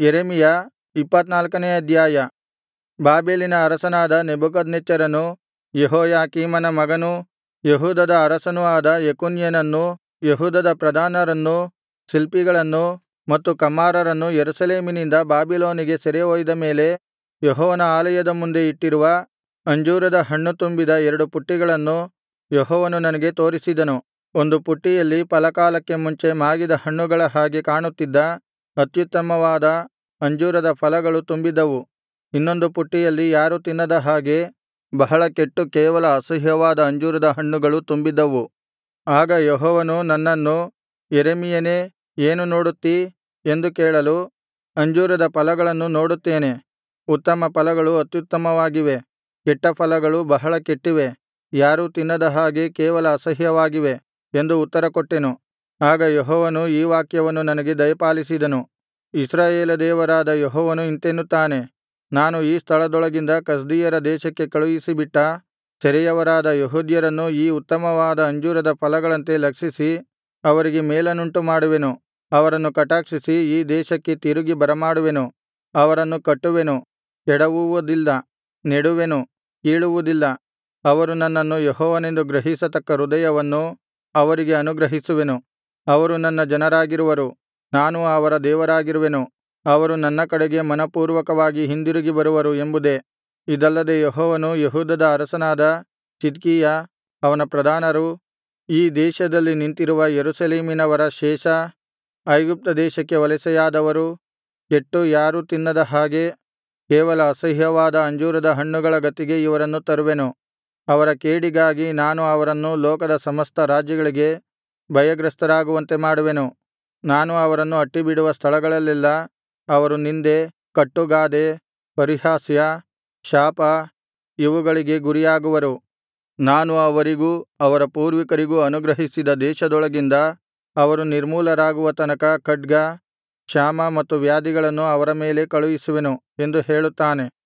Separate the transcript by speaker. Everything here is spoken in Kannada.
Speaker 1: ಯೆರೆಮೀಯ ಇಪ್ಪತ್ತನಾಲ್ಕನೇ ಅಧ್ಯಾಯ ಬಾಬೆಲಿನ ಅರಸನಾದ ನೆಬೂಕದ್ನೆಚ್ಚರನು ಯೆಹೋಯಾಕೀಮನ ಮಗನೂ ಯೆಹೂದದ ಅರಸನೂ ಆದ ಯೆಕೊನ್ಯನನ್ನೂ ಯೆಹೂದದ ಪ್ರಧಾನರನ್ನೂ ಶಿಲ್ಪಿಗಳನ್ನೂ ಮತ್ತು ಕಮ್ಮಾರರನ್ನೂ ಯೆರೂಸಲೇಮಿನಿಂದ ಬಾಬಿಲೋನಿಗೆ ಸೆರೆ ಒಯ್ದ ಮೇಲೆ ಯೆಹೋವನ ಆಲಯದ ಮುಂದೆ ಇಟ್ಟಿರುವ ಅಂಜೂರದ ಹಣ್ಣು ತುಂಬಿದ ಎರಡು ಪುಟ್ಟಿಗಳನ್ನು ಯೆಹೋವನು ನನಗೆ ತೋರಿಸಿದನು ಒಂದು ಪುಟ್ಟಿಯಲ್ಲಿ ಫಲಕಾಲಕ್ಕೆ ಮುಂಚೆ ಮಾಗಿದ ಹಣ್ಣುಗಳ ಹಾಗೆ ಕಾಣುತ್ತಿದ್ದ ಅತ್ಯುತ್ತಮವಾದ ಅಂಜೂರದ ಫಲಗಳು ತುಂಬಿದ್ದವು ಇನ್ನೊಂದು ಪುಟ್ಟಿಯಲ್ಲಿ ಯಾರೂ ತಿನ್ನದ ಹಾಗೆ ಬಹಳ ಕೆಟ್ಟು ಕೇವಲ ಅಸಹ್ಯವಾದ ಅಂಜೂರದ ಹಣ್ಣುಗಳು ತುಂಬಿದ್ದವು ಆಗ ಯೆಹೋವನು ನನ್ನನ್ನು ಯೆರೆಮೀಯನೇ ಏನು ನೋಡುತ್ತೀ ಎಂದು ಕೇಳಲು ಅಂಜೂರದ ಫಲಗಳನ್ನು ನೋಡುತ್ತೇನೆ ಉತ್ತಮ ಫಲಗಳು ಅತ್ಯುತ್ತಮವಾಗಿವೆ ಕೆಟ್ಟ ಫಲಗಳು ಬಹಳ ಕೆಟ್ಟಿವೆ ಯಾರೂ ತಿನ್ನದ ಹಾಗೆ ಕೇವಲ ಅಸಹ್ಯವಾಗಿವೆ ಎಂದು ಉತ್ತರಕೊಟ್ಟೆನು ಆಗ ಯೆಹೋವನು ಈ ವಾಕ್ಯವನ್ನು ನನಗೆ ದಯಪಾಲಿಸಿದನು ಇಸ್ರಾಯೇಲ ದೇವರಾದ ಯೆಹೋವನು ಇಂತೆನ್ನುತ್ತಾನೆ ನಾನು ಈ ಸ್ಥಳದೊಳಗಿಂದ ಕಸ್ದೀಯರ ದೇಶಕ್ಕೆ ಕಳುಹಿಸಿಬಿಟ್ಟ ಸೆರೆಯವರಾದ ಯೆಹೂದ್ಯರನ್ನು ಈ ಉತ್ತಮವಾದ ಅಂಜೂರದ ಫಲಗಳಂತೆ ಲಕ್ಷಿಸಿ ಅವರಿಗೆ ಮೇಲನ್ನುಂಟು ಮಾಡುವೆನು ಅವರನ್ನು ಕಟಾಕ್ಷಿಸಿ ಈ ದೇಶಕ್ಕೆ ತಿರುಗಿ ಬರಮಾಡುವೆನು ಅವರನ್ನು ಕಟ್ಟುವೆನು ಕೆಡವುವುದಿಲ್ಲ ನೆಡುವೆನು ಕೀಳುವುದಿಲ್ಲ ಅವರು ನನ್ನನ್ನು ಯೆಹೋವನೆಂದು ಗ್ರಹಿಸತಕ್ಕ ಹೃದಯವನ್ನು ಅವರಿಗೆ ಅನುಗ್ರಹಿಸುವೆನು ಅವರು ನನ್ನ ಜನರಾಗಿರುವರು ನಾನು ಅವರ ದೇವರಾಗಿರುವೆನು ಅವರು ನನ್ನ ಕಡೆಗೆ ಮನಃಪೂರ್ವಕವಾಗಿ ಹಿಂದಿರುಗಿ ಬರುವರು ಎಂಬುದೇ ಇದಲ್ಲದೆ ಯೆಹೋವನು ಯೆಹೂದದ ಅರಸನಾದ ಚಿದ್ಕೀಯ ಅವನ ಪ್ರಧಾನರು ಈ ದೇಶದಲ್ಲಿ ನಿಂತಿರುವ ಯೆರೂಸಲೇಮಿನವರ ಶೇಷ ಐಗುಪ್ತ ದೇಶಕ್ಕೆ ವಲಸೆಯಾದವರು ಕೆಟ್ಟು ಯಾರೂ ತಿನ್ನದ ಹಾಗೆ ಕೇವಲ ಅಸಹ್ಯವಾದ ಅಂಜೂರದ ಹಣ್ಣುಗಳ ಗತಿಗೆ ಇವರನ್ನು ತರುವೆನು ಅವರ ಕೇಡಿಗಾಗಿ ನಾನು ಅವರನ್ನು ಲೋಕದ ಸಮಸ್ತ ರಾಜ್ಯಗಳಿಗೆ ಭಯಗ್ರಸ್ತರಾಗುವಂತೆ ಮಾಡುವೆನು ನಾನು ಅವರನ್ನು ಅಟ್ಟಿಬಿಡುವ ಸ್ಥಳಗಳಲ್ಲೆಲ್ಲಾ ಅವರು ನಿಂದೆ ಕಟ್ಟುಗಾದೆ ಪರಿಹಾಸ್ಯ ಶಾಪ ಇವುಗಳಿಗೆ ಗುರಿಯಾಗುವರು ನಾನು ಅವರಿಗೂ ಅವರ ಪೂರ್ವಿಕರಿಗೂ ಅನುಗ್ರಹಿಸಿದ ದೇಶದೊಳಗಿಂದ ಅವರು ನಿರ್ಮೂಲರಾಗುವ ತನಕ ಖಡ್ಗ ಕ್ಷಾಮ ಮತ್ತು ವ್ಯಾಧಿಗಳನ್ನು ಅವರ ಮೇಲೆ ಕಳುಹಿಸುವೆನು ಎಂದು ಹೇಳುತ್ತಾನೆ